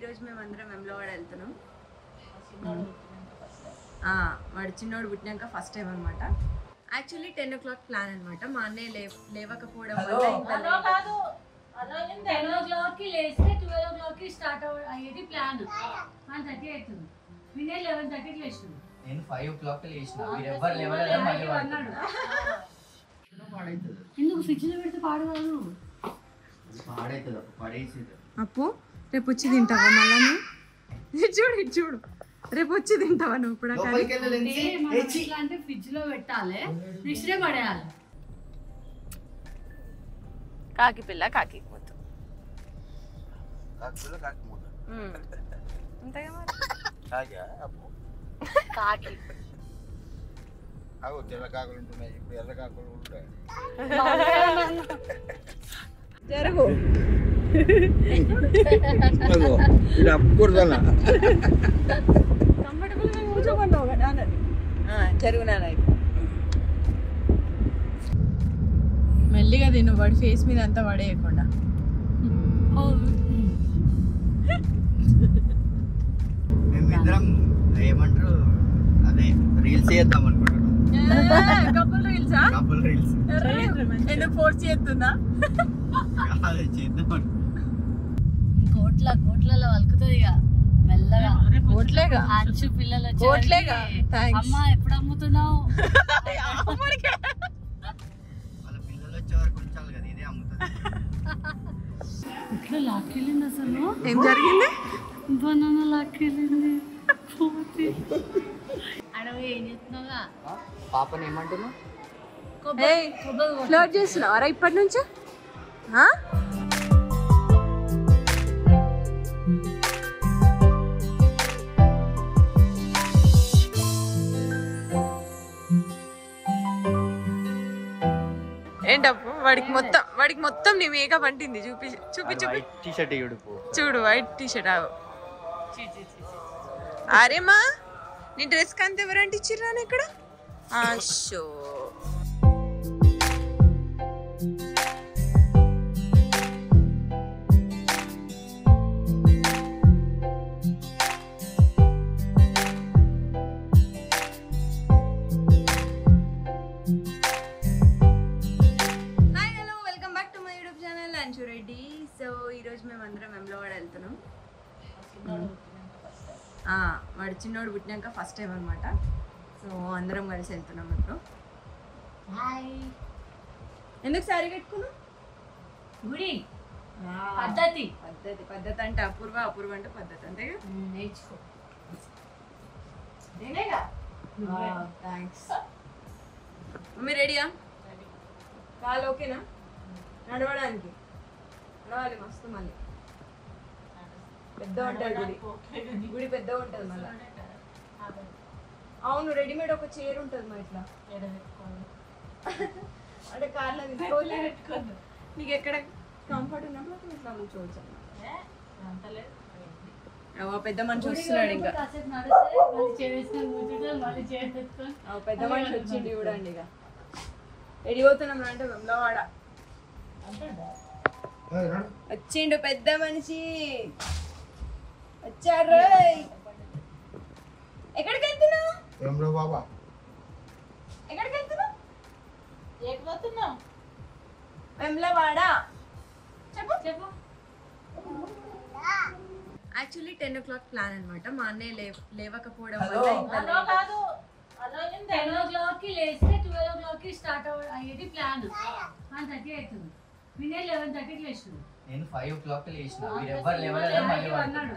ఈరోజు మేము అందరం వెమ్లవాడ వెళ్తున్నాం ఆ, వాడు చిన్నోడు పుట్టినాక ఫస్ట్ టైం అనమాట actually ten o'clock plan అనమాట మా అన్నయ్య లే లేవకపోవడం వల్ల ఇంకా హలో కాదు హలో టెన్ ఓ క్లాక్ కి లేస్తే ట్వెల్వ్ ఓ క్లాక్ కి స్టార్ట్ అయ్యేది ప్లాన్ వన్ థర్టీ అవుతుంది వినే లెవెన్ థర్టీకి లేచింది నేను ఫైవ్ ఓ క్లాక్ లేచిన మీరు ఎవరు లేవలేదు మళ్ళీ అన్నాడు పాడైతుంది ఎందుకు ఫ్రిడ్జ్ లో పెడితే పాడు కాదు పాడైతుంది అప్పుడు పడేసేది అప్పు రేపు వచ్చి తింటావా మళ్ళా నువ్వు? చూడు ఇటు చూడు రేపు వచ్చి తింటావా నువ్వు ఇప్పుడు ఆ కర్రీ? లోపలికి వెళ్ళి అంటే లెన్సి, మనం ఏచి. ఎట్లా అంటే ఫ్రిడ్జ్ లో పెట్టాలి నెక్స్ట్ డే పడేయాలి కాకి పిల్ల కాకి కూతు కాకులు కాకపోతే అంతేగా మరి కాగా అప్పు కాకి అవు తెల్ల కాకులు ఉంటున్నాయి ఇప్పుడు ఎర్ర కాకులు ఉంటాయి జరుగు ఇది అప్పుకూడదన్నా కంఫర్టబుల్ గా కూర్చోమన్నావు కదా అన్నది జరుగునా మెల్లిగా తిను వాడి ఫేస్ మీద అంతా పడేయకుండా మేమిద్దరం ఏమంటారు అదే రీల్స్ చేద్దాం అనుకుంటున్నాం కపుల్ రీల్సా కపుల్ రీల్స్ ఎందుకు ఫోర్స్ చేస్తుందా అదే చేద్దాం అనుకుంటున్నాం. కోట్ల కోట్లలో వలుకుతుంది ఇక మెల్లగా కోట్లేగా అచ్చు పిల్లలు వచ్చే కోట్లేగా వరకు, థ్యాంక్స్ అమ్మా ఎప్పుడు అమ్ముతున్నావు వాళ్ళ పిల్లలు వచ్చే వరకు ఉంచాలి కదా ఇదే అమ్ముతుంది ఇట్లా లాక్కెళ్ళింది అసలు ఏం జరిగింది బనానా లాక్కెళ్ళింది కోతి అడవి ఏం చేస్తున్నావుగా పాపని ఏమంటున్నావు కొబ్బరి ఏయ్, కొబ్బరి కొట్టు. ఫ్లోట్ చేస్తున్నావారా ఇప్పటి నుంచి ఆ? ఏంటప్పు వాడికి మొత్తం వాడికి మొత్తం నీ మేకప్ అంటింది చూపి చూపి చూపి వైట్ టీ షర్ట్ ఇడుపు చూడు వైట్ టీ షర్ట్ చీ, చీ, చీ, చీ. అరేమా నీ డ్రెస్ కంత ఎవరంటే ఇచ్చిర్రా ఇక్కడ show hi hello welcome back to my YouTube channel Anchu Reddy so ఈరోజు మేము అందరం వెమ్లవాడ వెళ్తున్నాం ఆ, వాడు చిన్నోడు పుట్టినాక ఫస్ట్ టైం అనమాట సో అందరం కలిసి వెళ్తున్నాం ఇప్పుడు హాయ్ ఎందుకు శారీ కట్టుకున్నావు గుడి పద్ధతి పద్ధతి పద్ధతి అంటే అపూర్వ అపూర్వ అంటే పద్ధతి అంతేగా ఉమ్, నేర్చుకో నేనేగా థ్యాంక్స్ మమ్మీ రెడీయా కాలు ఓకేనా నడవడానికి నడవాలి మస్తు మళ్ళీ పెద్ద ఉంటుంది గుడి గుడి పెద్ద ఉంటుంది మళ్ళీ అవును రెడీమేడ్ ఒక చైర్ ఉంటుంది మా ఇట్లా అంటే కార్లో తీసుకోలేదు నీకు ఎక్కడ కంఫర్ట్ ఉన్నప్పుడు అక్కడ ఇట్లా కూర్చోవచ్చు అన్నమాట. ఓ పెద్ద మనిషి వస్తున్నాడు ఇంకా కాసేపు నడిస్తే మళ్ళీ చేవేసుకొని కూర్చుంటే మళ్ళీ చేసేసుకొని ఆ పెద్ద మనిషి వచ్చిండు చూడండి ఇక రెడీ పోతున్నాం అంటే వెమ్లవాడ వచ్చిండు పెద్ద మనిషి వచ్చారు ఎక్కడికి వెళ్తున్నావు ఏమ్రో బాబా ఎక్కడికి వెళ్తున్నావు లేకపోతున్నావు వెమ్లవాడ చెప్పు చెప్పు actually ten o'clock plan అనమాట మా అన్నయ్య లే లేవకపోవడం వల్ల ఇంకా హలో కాదు టెన్ ఓ క్లాక్ కి లేస్తే ట్వెల్వ్ ఓ క్లాక్ కి స్టార్ట్ అయ్యేది ప్లాన్ వన్ థర్టీ అవుతుంది వినే లెవెన్ థర్టీకి లేచింది నేను ఫైవ్ ఓ క్లాక్ లేచిన మీరు ఎవరు లేవలేదు మళ్ళీ అన్నాడు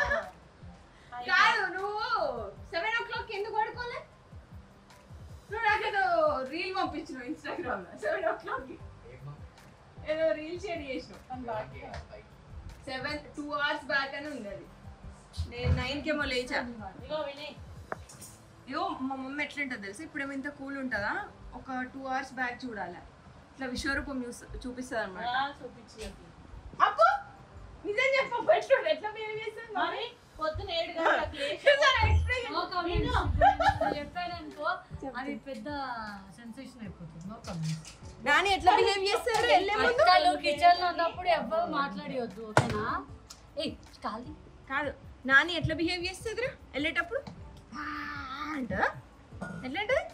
కాదు నువ్వు సెవెన్ ఓ క్లాక్ ఎందుకు పడుకోలే నువ్వు నాకేదో రీల్ పంపించినావు ఇన్స్టాగ్రామ్ లో సెవెన్ ఓ క్లాక్ ఏదో రీల్ షేర్ చేసినావు సెవెన్ టూ అవర్స్ బ్యాక్ అని ఉంది అది నేను నైన్ కేమో లేచా ఇగో వినయ్ ఇగో మా మమ్మీ ఎట్లుంటుంది తెలుసు ఇప్పుడు ఇంత కూల్ ఉంటుందా ఒక టూ అవర్స్ బ్యాక్ చూడాలి ఇట్లా విశ్వరూపం చూస్ చూపిస్తుంది అనమాట చూపించి అప్పు నిజం చెప్పు ఎట్లా ఎట్లా బిహేవ్ చేస్తుంది మరి పొద్దున ఏడు గంటలకు లేచి ఎక్స్ప్రెషన్ నో కమెంట్స్ చెప్పారనుకో అది పెద్ద సెన్సేషన్ అయిపోతుంది నో కమెంట్స్ నాని ఎట్లా బిహేవ్ చేస్తారు వెళ్ళే ముందు అక్కలు కిచెన్ లో ఉన్నప్పుడు ఎవ్వరు మాట్లాడియొద్దు ఓకేనా ఏ ఖాళీ కాదు నాని ఎట్లా బిహేవ్ చేస్తుంది వెళ్ళేటప్పుడు ఆ అంటదా ఎట్లా అంటది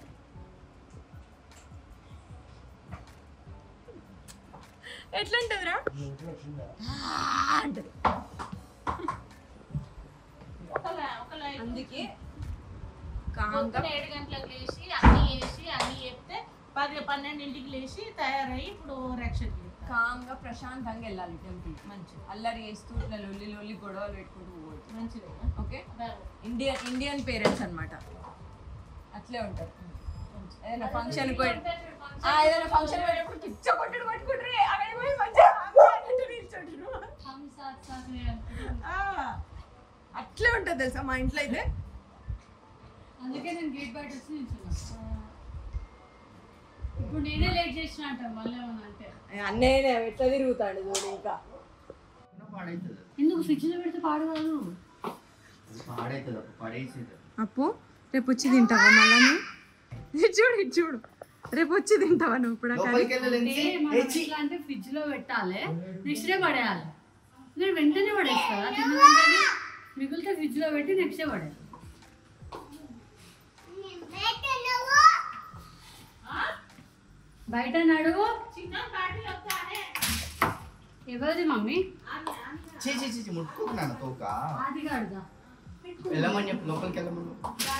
ఎట్లా అంటదిరా ఆ అంటది అందుకే కామ్గా పొద్దున ఏడు గంటలకు లేచి అన్ని వేసి అన్ని చెప్తే పది పన్నెండింటికి లేచి తయారయ్యి ఇప్పుడు రక్షణ కామ్గా ప్రశాంతంగా వెళ్ళాలి టెంపుల్ మంచిది అల్లరి చేస్తూ ఇట్లా లొల్లి లొల్లి గొడవలు పెట్టుకుంటూ పోవద్దు మంచిది ఓకే ఇండియన్ ఇండియన్ పేరెంట్స్ అన్నమాట అట్లే ఉంటారు ఏదైనా ఫంక్షన్ పోయి ఆ, ఏదైనా ఫంక్షన్ పోయేటప్పుడు పిచ్చ కొట్టుడు కొట్టుకుంటారే అక్కడ పోయి మంచిగా అన్నట్టు నిల్చుంటారు. హమ్ సాత్ సాత్ రే అంటారు. ఆ, అట్లే ఉంటుంది తెలుసా మా ఇంట్లో అయితే అందుకే నేను గేట్ బయట వచ్చి నిల్చున్నా ఇప్పుడు నేనే లేట్ చేసిన అంట మళ్ళీ ఏమన్నా అంటే అన్నయ్య ఎట్లా తిరుగుతాడు చూడు ఇంకా పాడైతుంది ఎందుకు ఫ్రిడ్జ్ లో పెడితే పాడు కాదు పాడైతుంది పడేసేది అప్పు రేపు వచ్చి తింటావా మళ్ళా నువ్వు చూడు ఇది చూడు రేపు వచ్చి తింటావా నువ్వు ఇప్పుడు ఆ కర్రీ? లోపలికి వెళ్ళలేదు అంటే మనం ఎట్లా అంటే ఫ్రిడ్జ్ లో పెట్టాలి నెక్స్ట్ డే పడేయాలి నేను వెంటనే పడేస్తా తిన్న వెంటనే మిగిలితే ఫ్రిడ్జ్ లో పెట్టి నెక్స్ట్ డే పడేయాలి బయట నడువు ఎవరిది మమ్మీ చీ చీ చీ చీ, ముట్టుకున్నాను తోక అది కాడుదా వెళ్ళమని చెప్పు లోపలికి వెళ్ళమని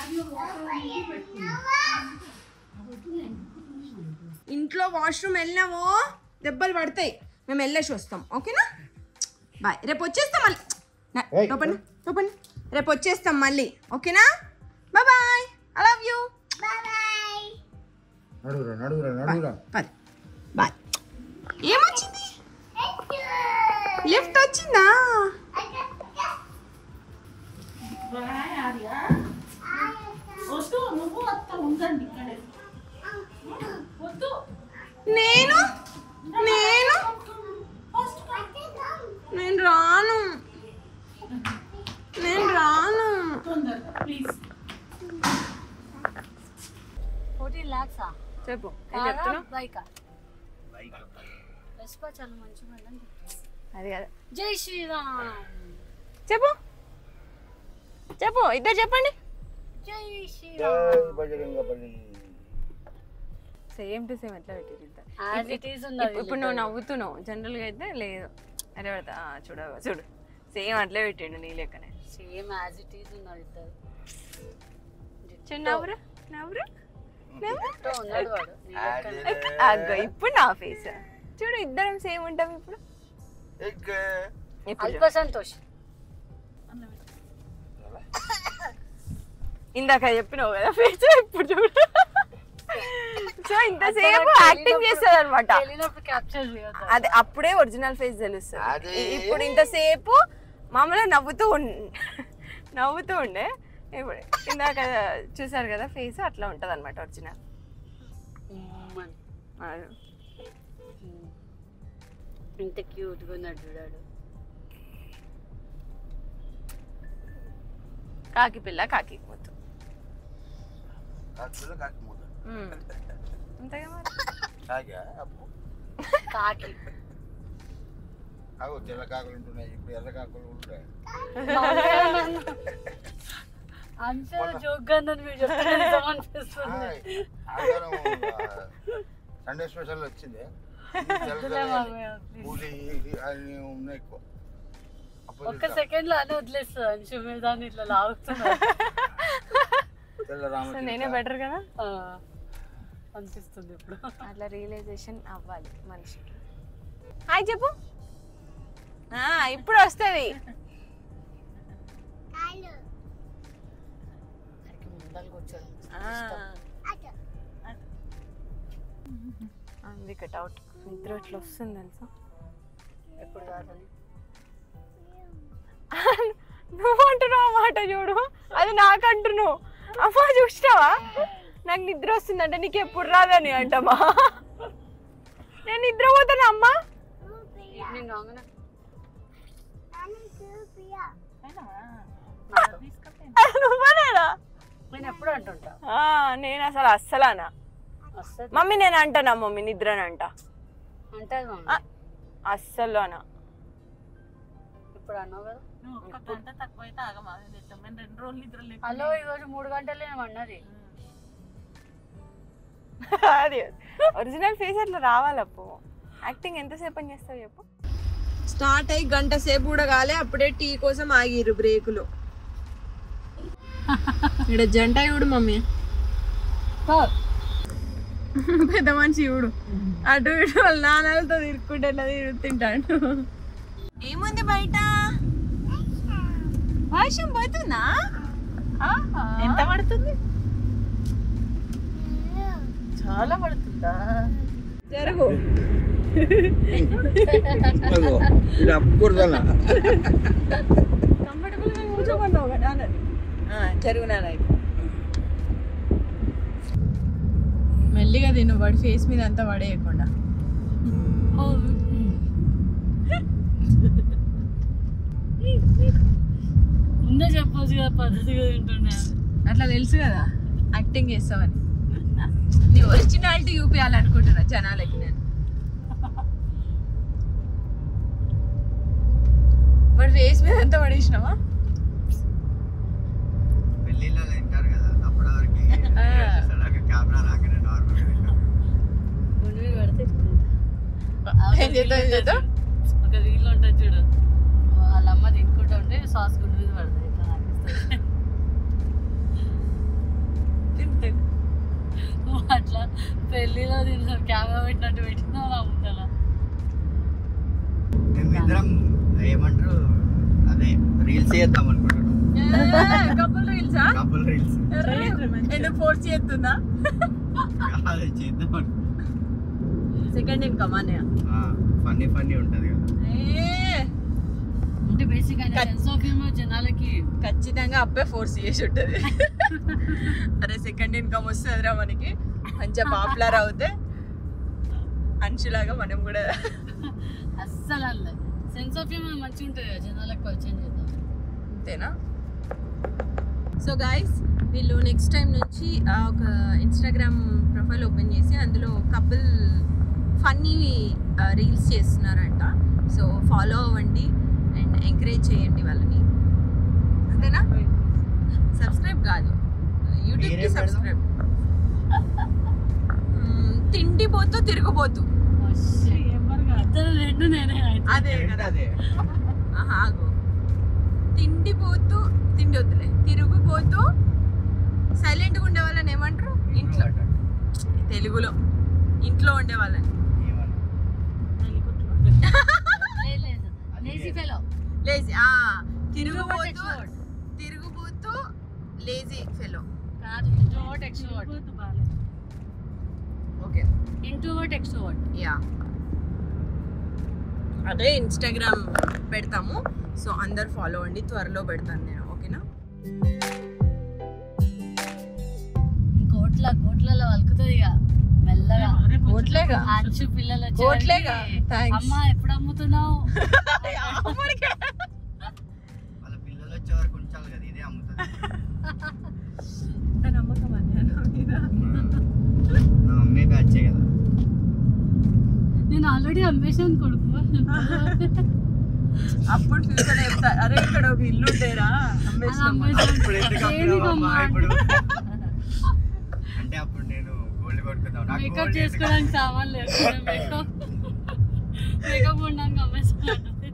ఇంట్లో వాష్రూమ్ వెళ్ళినామో దెబ్బలు పడతాయి మేము వెళ్ళేసి వస్తాం ఓకేనా బాయ్ రేపు వచ్చేస్తాం మళ్ళీ నా- ఏయ్. లోపల లోపల రేపు వచ్చేస్తాం మళ్ళీ ఓకేనా bye bye I love you నడువురా నడువురా నడువురా పది బాయ్ ఏమొచ్చింది లిఫ్ట్ వచ్చిందా వద్దు నువ్వు వస్తా ఉందండి ఇక్కడే వద్దు నేను నేను నేను రాను నేను రాను తొందరగా ప్లీజ్ ఫోర్టీన్ ల్యాక్సా చెప్పు ఏం చెప్తున్నావు బైకా వెస్పా చాలా మంచిగా ఉందండి. అది కదా జై శ్రీరామ్ చెప్పు చెప్పు ఇద్దరు చెప్పండి జై జై శ్రీరామ్ బజరంగ బలి సేమ్ టు సేమ్ ఎట్లా పెట్టిరు ఇద్దరు యాజ్ ఇట్ ఈస్ ఇప్పుడు ఇప్పుడు నువ్వు నవ్వుతున్నావు జనరల్గా అయితే లేదు అరే పెడతా ఆ, చూడ చూడు సేమ్ అట్లే పెట్టిండు నీ లెక్కనే సేమ్ యాజ్ ఇట్ ఈస్ ఉన్నారు ఇద్దరు చిన్న నవ్వురా నవ్వురా Ditto ఉన్నాడు వాడు నీ లెక్కనే. అగ్గో ఇప్పుడు నా ఫేస్ చూడు ఇద్దరం సేమ్ ఉంటాం ఇప్పుడు ఎగ్ ఇప్పుడు అల్ప చూడు. సంతోష్ ఇందాక చెప్పినావు కదా ఫేస్ ఇప్పుడు చూడు సో ఇంతసేపు యాక్టింగ్ చేస్తుంది అనమాట వెళ్ళినప్పుడు క్యాప్చర్ చేయొద్దు అదే అప్పుడే ఒరిజినల్ ఫేస్ తెలుస్తుంది అదే. ఇ- ఇప్పుడు ఇంతసేపు మామూలుగా నవ్వుతూ ఉన్ నవ్వుతూ ఉండే ఇప్పుడు ఇందాక చూసారు కదా ఫేస్ అట్లా ఉంటుంది అనమాట ఒరిజినల్ ఉమ్మని. ఇంత క్యూట్గా ఉన్నాడు చూడాడు కాకి పిల్ల కాకి మూతు కాకులు కాకి మూత మ్మ్. అంతేగా మరి కాగా అప్పు కాకి అవు తెల్ల కాకులు ఉంటున్నాయి ఇప్పుడు ఎర్ర కాకులు ఉంటాయి అంతే జోక్గా ఉందని మీరు చెప్తే నిజం అనిపిస్తుంది ఆదివారం సండే స్పెషల్ వచ్చింది తెల్ల వద్దులే తెల్ల మామయ్య, please. పూలి అన్ని ఉన్నాయి ఎక్కువ అప్పుడు ఒక్క సెకండ్ లో అని వదిలేస్తుంది అంశు మీద దాన్ని ఇట్లా లాగుతున్నా తెల్ల సో రామ నేనే బెటర్ కదా అనిపిస్తుంది ఇప్పుడు అట్లా రియలైజేషన్ అవ్వాలి మనిషికి హాయ్ చెప్పు ఆ, ఇప్పుడు వస్తుంది ముందలు కూర్చోడం అందుకే డౌట్ నిద్ర ఇట్లా వస్తుంది తెలుసా ఎప్పుడు కాదని నువ్వు అంటున్నావు ఆ మాట చూడు అది నాకు అంటున్నావు అమ్మా చూసినావా నాకు నిద్ర వస్తుందంటే నీకు ఎప్పుడు రాదని అంటమ్మా నేను నిద్రపోతాను అమ్మా ఈవినింగ్ కాగానే నువ్వనేనా నేను ఎప్పుడు అంటుంటా ఆ, నేను అసలు అస్సలానా వస్తుంది మమ్మీ నేను అంటానా మమ్మీ నిద్రని అంట అంటది ఆ, మమ్మీ అస్సలు అనా ఇప్పుడు అన్నావు కదా నువ్వు ఒక్క గంట తక్కువ అయితే ఆగమాగ చేస్తాం మేము రెండు రోజులు నిద్ర లేకుండా హలో ఈరోజు మూడు గంటలే అన్నది అది ఒరిజినల్ ఫేస్ అట్లా రావాలప్పు యాక్టింగ్ ఎంతసేపు అని చేస్తావు చెప్పు స్టార్ట్ అయ్యి గంట సేపు కూడా కాలే అప్పుడే టీ కోసం ఆగిర్రు బ్రేకులు ఇక్కడ జంట చూడు మమ్మీ పెద్ద మనిషి చూడు అటు ఇటు వాళ్ళ నాన్నలతో తిరుక్కుంటే ఎట్లా తిరుగుతుంటాడు ఏముంది బయట వర్షం పోతుందా ఆహా. ఎంత పడుతుంది చాలా పడుతుందా జరుగు అగో, ఇది అప్పుడుదన్నా కంఫర్టబుల్ గా కూర్చోమన్నావు కదా అన్నది జరుగు నాన్న మెల్లిగా తిను వాడి ఫేస్ మీద అంతా పడేయకుండా ముందే చెప్పొచ్చు కదా పద్ధతిగా తింటున్నా అట్లా తెలుసు కదా యాక్టింగ్ చేస్తావని నీ ఒరిజినాలిటీ చూపించాలనుకుంటున్నా జనాలకి నేను వాడి ఫేస్ మీద అంతా పడేసినావా పెళ్ళిళ్ళలో తింటారు కదా అప్పటి వరకు కెమెరా రాకనే నార్మల్ ముందు పెడితే ఏం చేద్దాం ఏం చేద్దాం ఒక రీల్ ఉంటుంది చూడు వాళ్ళ అమ్మ తినుకుంటా ఉంటే సాస్ గుడ్డు మీద పడుతుంది ఇట్లా నాకు ఇస్తుంది. నువ్వు అట్లా పెళ్ళిలో తిన్న కెమెరా పెట్టినట్టు పెట్టినా నమ్ముతా మేమిద్దరం ఏమంటారు అదే రీల్స్ చేద్దాం అనుకుంటున్నాం కపుల్ రీల్సా కపుల్ రీల్స్ ఎందుకు ఫోర్స్ చేస్తుందా కాదు చేద్దాం సెకండ్ ఇన్కమ్ అన్నయ్య ఫన్నీ ఫన్నీ ఉంటది కదా అంటే బేసిక్ ఆయన సెన్స్ ఆఫ్ హ్యూమర్ జనాలకి ఖచ్చితంగా అబ్బే ఫోర్స్ చేసి ఉంటుంది అరే సెకండ్ ఇన్కమ్ వస్తుందిరా మనకి మంచిగా పాపులర్ అవుతే అంచులాగా మనం కూడా అస్సలు అనలే సెన్స్ ఆఫ్ హ్యూమర్ మంచిగా ఉంటుంది కదా జనాలకు పరిచయం చేద్దాం అంతేనా సో గాయస్ వీళ్ళు నెక్స్ట్ టైం నుంచి ఆ, ఒక ఇన్స్టాగ్రామ్ ప్రొఫైల్ ఓపెన్ చేసి అందులో కపుల్ ఫన్నీ రీల్స్ చేస్తున్నారంట సో ఫాలో అవ్వండి అండ్ ఎంకరేజ్ చేయండి వాళ్ళని అంతేనా సబ్స్క్రైబ్ కాదు యూట్యూబ్కి మీరే పెడదాం. సబ్స్క్రైబ్ తిండి పోతూ తిరుగుపోతూ ఇద్దరు రెండు నేనే అయితే. అదే కదా అదే ఆహా, ఆగు తిండిపోతూ తిండి వద్దులే తిరుగుపోతూ సైలెంట్గా ఉండే వాళ్ళని ఏమంటారు ఇంట్లో తెలుగులో ఇంట్లో ఉండే వాళ్ళని లేదు లేదు లేజీ ఫెలో లేజీ ఆ తిరుగుపోతూ తిరుగుపోతూ లేజీ ఫెలో కాదు introvert extrovert okay introvert extrovert yeah అదే ఇన్స్టాగ్రామ్ పెడతాము సో అందరు ఫాలో అండి త్వరలో పెడతాను నేను ఓకేనా కోట్ల కోట్లలో వలుకుతుంది ఇక మెల్లగా కోట్లేగా అంచు పిల్లలు వచ్చేవరకు కోట్లేగా థ్యాంక్స్ అమ్మ ఎప్పుడు అమ్ముతున్నావు వాళ్ళ పిల్లలు వచ్చే వరకు ఉంచాలి కదా ఇదే అమ్ముతుంది నమ్మకం అన్నయ్య నా మీద నా మమ్మీ బ్యాచే కదా నేను ఆల్రెడీ అమ్మేశాను కొడుకు అప్పుడు ఫ్యూచర్ చెప్తా అరే ఇక్కడ ఒక ఇల్లు ఉండేరా అమ్మేసినాం అమ్మేశాను. ఇప్పుడు ఎందుకు దేనికమ్మా? అమ్మినావమ్మా ఇప్పుడు అంటే అప్పుడు నేను గోల్డ్ కొట్టుకుందాం నాకు మేకప్ gold ఎందుకు? చేసుకోవడానికి సామాన్ లేదు మేకప్ మేకప్ ఉండడానికి అమ్మేశాను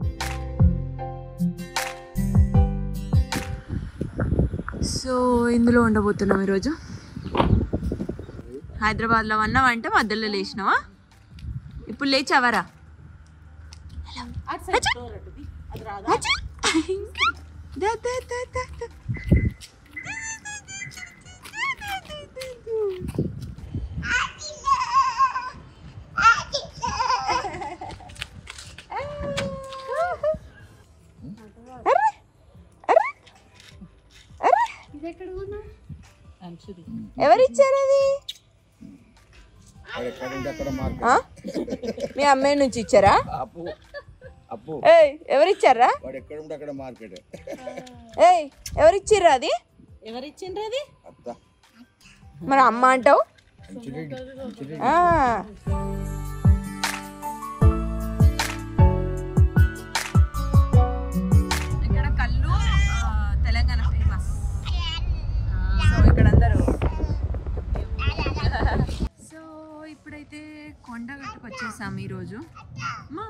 సో ఇందులో ఉండబోతున్నాం ఈరోజు హైదరాబాద్లో అన్నావంటే మధ్యలో లేచినావా ఇప్పుడు లేచావరా అచ్చా. దా, దా, దా, దా, దా. ఇది ఎక్కడ కొన్నా ఎవరిచ్చారు అది వాడు ఎక్కడుంటే అక్కడ మార్కెట్ ఆ? మీ అమ్మాయి నుంచి ఇచ్చారా అప్పు అప్పు ఏయ్ ఎవరిచ్చారా వాడు ఎక్కడుంటే అక్కడ మార్కెట్ ఏయ్ ఎవరిచ్చిర్రా అది ఎవరిచ్చిండ్రు అది అత్త మరి అమ్మ అంటావు మంచిరెడ్డి మంచిరెడ్డి ఆ. ఇక్కడ కళ్ళు చేసాం ఈరోజు అమ్మా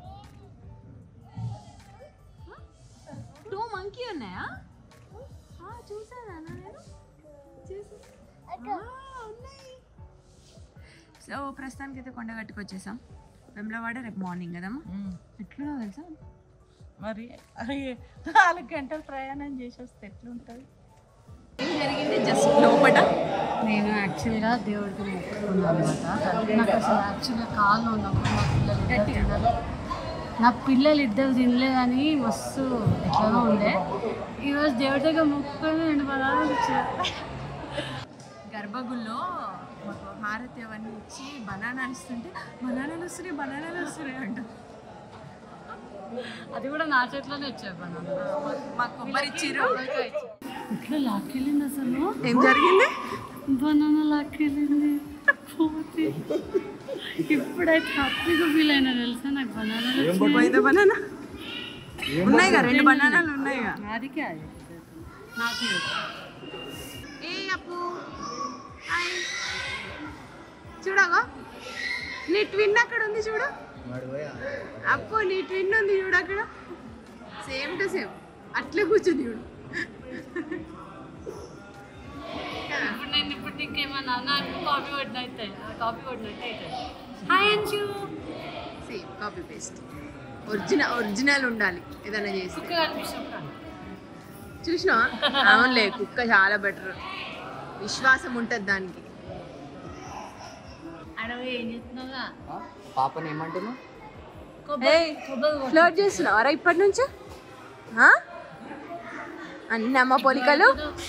టూ మంకీ ఉన్నాయా ఆ, చూసానా నేను చూసా ఆ, ఉన్నాయి సో ప్రస్తుతానికి అయితే కొండగట్టుకు వచ్చేసాం వెమ్లవాడ రేపు మార్నింగ్ కదమ్మా ఎట్లా తెలుసా మరి అయ్యే, నాలుగు గంటలు ప్రయాణం చేసి వస్తే ఎట్లుంటుంది ఏం జరిగింది జస్ట్ లోపట నేను యాక్చువల్గా దేవుడికి మొక్కుకున్నాను అనమాట నాకు అసలు యాక్చువల్గా కాళ్ళు ఉన్నప్పుడు నా పిల్లలు ఇద్దరు తినలేదు నా పిల్లలు ఇద్దరు తినలేదని మస్తు ఎట్లనో ఉండే ఈరోజు దేవుడి దగ్గర మొక్కుకొని రెండు పదాలు వచ్చారు గర్భగుల్లో మాకు హారతి అవన్నీ ఇచ్చి బనానా ఇస్తుంటే బనానాలు వస్తున్నాయి బనానాలు వస్తున్నాయి అంట అది కూడా నా చేతిలోనే వచ్చాయి బనానా మాకు కొబ్బరి ఇచ్చిర్రు ఇట్లా లాక్కెళ్ళింది అసలు ఏం జరిగింది బనానా లాక్కెళ్ళింది పోతే ఇప్పుడైతే హ్యాపీగా ఫీల్ అయినా తెలుసా నాకు బనానా పోయిందా బనానా ఉన్నాయిగా రెండు బనానాలు ఉన్నాయిగా అదికే అది నాకు లేదు. ఏ అప్పు హాయ్ చూడగా నీ ట్విన్ అక్కడ ఉంది చూడు అప్పు నీ ట్విన్ ఉంది చూడు అక్కడ సేమ్ టు సేమ్ అట్లే కూర్చుంది చూడు ఇప్పుడు నేను ఇప్పుడు నీకేమన్నా నాకు కాపీ కొట్టినట్టు కాపీ కొట్టినట్టు అవుతుంది hi Anchu same copy paste original original ఉండాలి ఏదైనా చేసి కుక్క కనిపించినప్పుడు చూసినా అవునులే కుక్క చాలా బెటర్ విశ్వాసం ఉంటుంది దానికి అడవి ఏం చేస్తున్నావుగా పాపని ఏమంటున్నావు కొబ్బరి కొబ్బరి కొట్టు. ఫ్లోట్ చేస్తున్నావారా ఇప్పటి నుంచి ఆ? అన్ని అమ్మ పోలికలు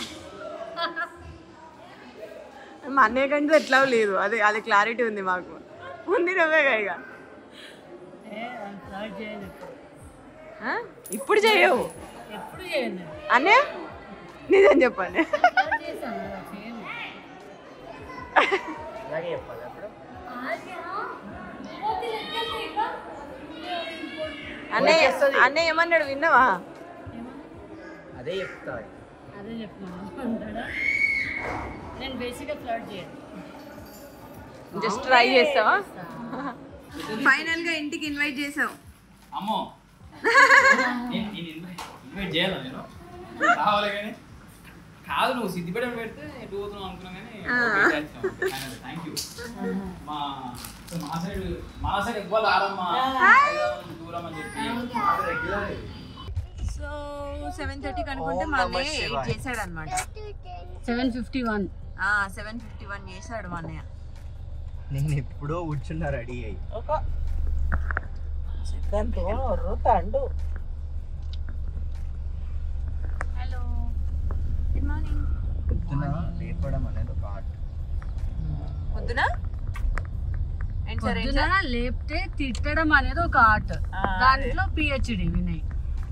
మా అన్నయ్య కంటే ఎట్లా లేదు అది అది క్లారిటీ ఉంది మాకు ఉంది నువ్వేగా ఇక ఏ, అది ఫ్లర్ట్ చేయను ఎప్పుడు. ఆ? ఇప్పుడు చేయవు ఎప్పుడు చేయను అన్నయ్య నిజం చెప్పండి ఫ్లర్ట్ చేశాను కదా, చేయను అలాగే చెప్పాలి అప్పుడు అన్నయ్య అన్నయ్య ఏమన్నాడు విన్నావా అదే చెప్తా అదే చెప్పినాను అంటాడా నేను బేసిక్గా ఫ్లర్ట్ చేయను జస్ట్ ట్రై చేస్తావా ఫైనల్ గా ఇంటికి ఇన్వైట్ చేసావు అమ్మో నేను నేను ఇన్వైట్ ఇన్వైట్ చేయాలా నేను రావాలి కానీ కాదు నువ్వు సిద్ధిపేట పెడితే ఎటు పోతున్నావు అనుకున్నా కానీ థ్యాంక్ యూ మా మా సైడ్ మా సైడ్ ఎక్కువ రారమ్మా దూరం అని చెప్పి సో సెవెన్ థర్టీకి అనుకుంటే మా అన్నయ్య ఎయిట్ చేశాడు అనమాట seven fifty one seven fifty one చేశాడు మా అన్నయ్య నేను ఎప్పుడో కూర్చున్నా రెడీ అయ్యి ఒక దాంతో తండు హలో గుడ్ మార్నింగ్ పొద్దున లేపడం అనేది ఒక ఆర్ట్ పొద్దున ఏంటి సార్ ఏంటి పొద్దున సార్ లేపితే తిట్టడం అనేది ఒక ఆర్ట్ దాంట్లో పిహెచ్డి వినయ్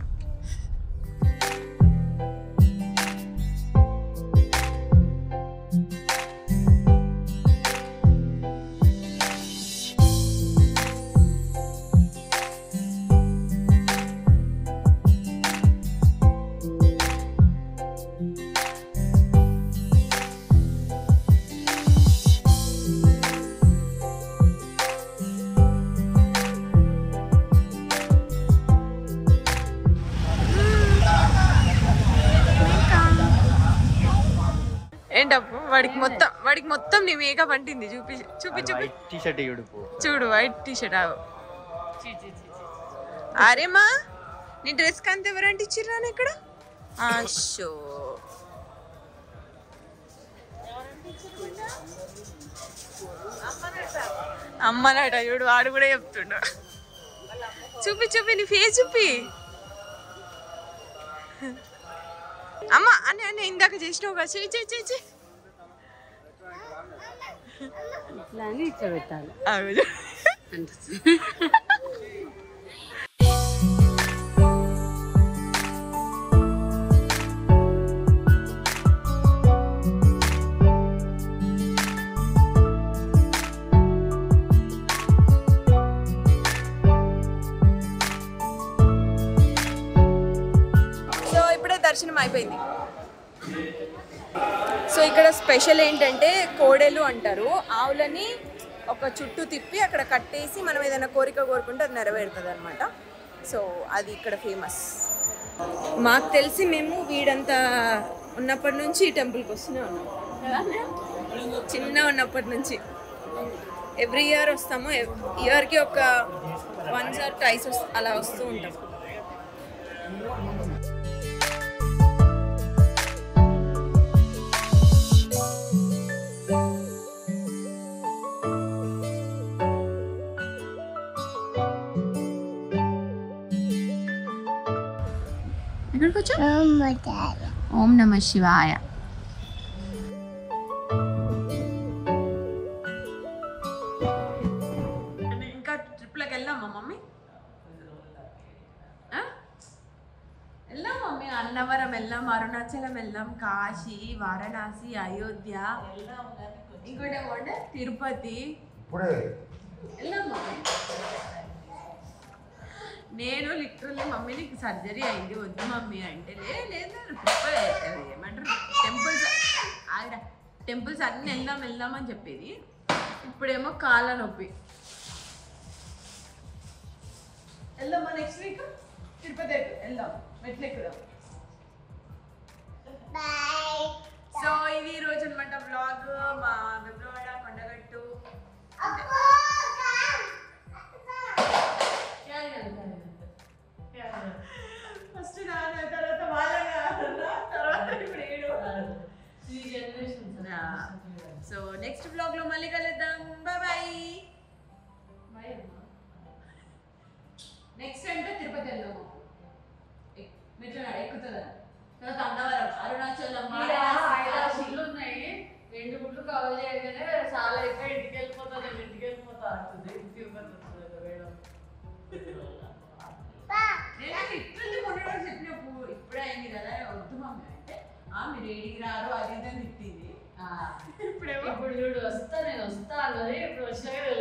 ఏంటప్పు వాడికి మొత్తం వాడికి మొత్తం నీ మేకప్ అంటింది చూపి చూపి చూపి వైట్ టీ షర్ట్ ఇడుపు చూడు వైట్ టీ షర్ట్ ఆవు అరేమా నీ డ్రెస్ కంత ఎవరంటే ఇచ్చిర్రా ఇక్కడ షో అమ్మనట చూడు వాడు కూడా చెప్తుండు చూపి చూపి నీ ఫేస్ చూపి అమ్మ అని అని ఇందాక చేసినావు కదా చెయ్యి చెయ్యి చెయ్యి చెయ్యి ఇట్లా అని ఇట్లా పెట్టాలి ఆగు చూడు. అంటే సో ఇప్పుడే దర్శనం అయిపోయింది సో ఇక్కడ స్పెషల్ ఏంటంటే కోడెలు అంటారు ఆవులని ఒక చుట్టూ తిప్పి అక్కడ కట్టేసి మనం ఏదైనా కోరిక కోరుకుంటే అది నెరవేరుతుంది అనమాట సో అది ఇక్కడ ఫేమస్ మాకు తెలిసి మేము వీడంతా ఉన్నప్పటి నుంచి ఈ టెంపుల్కి వస్తూనే ఉన్నాం చిన్న ఉన్నప్పటి నుంచి ఎవ్రీ ఇయర్ వస్తాము ఇయర్కి ఒక వన్స్ ఆర్ టైస్ అలా వస్తూ ఉంటాం ఎక్కడికి వచ్చా ఓం నమ శివాయ ఇంకా ట్రిప్లోకి వెళ్దామా మమ్మీ ఆ? వెళ్దాం మమ్మీ అన్నవరం వెళ్దాం అరుణాచలం వెళ్దాం కాశీ వారణాసి అయోధ్య ఇంకోటి ఏమంటే తిరుపతి ఇప్పుడే వెళ్దాం మమ్మీ నేను లిటరల్లీ మమ్మీ నీకు సర్జరీ అయింది వద్దు మమ్మీ అంటే లే లేదు ప్రిపేర్ ఏమంటారు టెంపుల్స్ ఆవిడ టెంపుల్స్ అన్నీ వెళ్దాం వెళ్దాం అని చెప్పేది ఇప్పుడేమో కాళ్ళ నొప్పి వెళ్దామా నెక్స్ట్ వీక్ తిరుపతి ఎక్కు- వెళ్దాం మెట్లు ఎక్కుదాం సో ఇది ఈ రోజు అనమాట బ్లాగ్ మా విబ్రవాడ కొండగట్టు ఫస్ట్ నాన్న తర్వాత వాళ్ళ తర్వాత ఇప్పుడు ఏడు సో నెక్స్ట్ బ్లాగ్ లో మళ్ళీ కలుద్దాం బాయ్ బాయ్ నెక్స్ట్ అంటే తిరుపతి వెళ్దాము ఎక్- మెట్ల నాడు ఎక్కుతుందా తర్వాత అన్నవరం అరుణాచలం వారణాసి, గుళ్ళు ఉన్నాయి రెండు గుళ్ళు కవర్ చేయగానే చాలా ఎక్కువ ఇంటికి వెళ్ళిపోతా నేను ఇంటికి వెళ్ళిపోతా అంటుంది తిరుపతి వస్తుంది మేడం నేను ఇట్లా మొన్న రోజు చెప్పినప్పుడు ఇప్పుడే అయింది కదా వద్దు మమ్మీ అంటే ఆ మీరు ఏడికి రారు అది ఇది అని తిట్టింది ఇప్పుడేమో ఇప్పుడు చూడు వస్తా నేను వస్తా అన్నది ఇప్పుడు వచ్చినాక